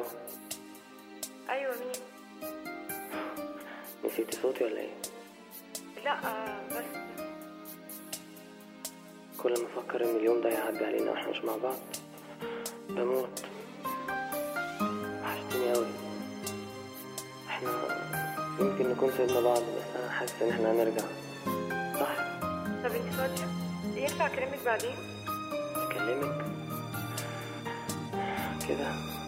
الو ايوه مين نسيتي صوتي ولا ايه لا آه بس كل ما افكر ان اليوم ده يعدي علينا واحنا مش مع بعض بموت وحشتني اوي احنا يمكن نكون سيبنا بعض بس انا حاسس ان احنا هنرجع صح طب انت فاضيه ينفع اكلمك بعدين اكلمك كده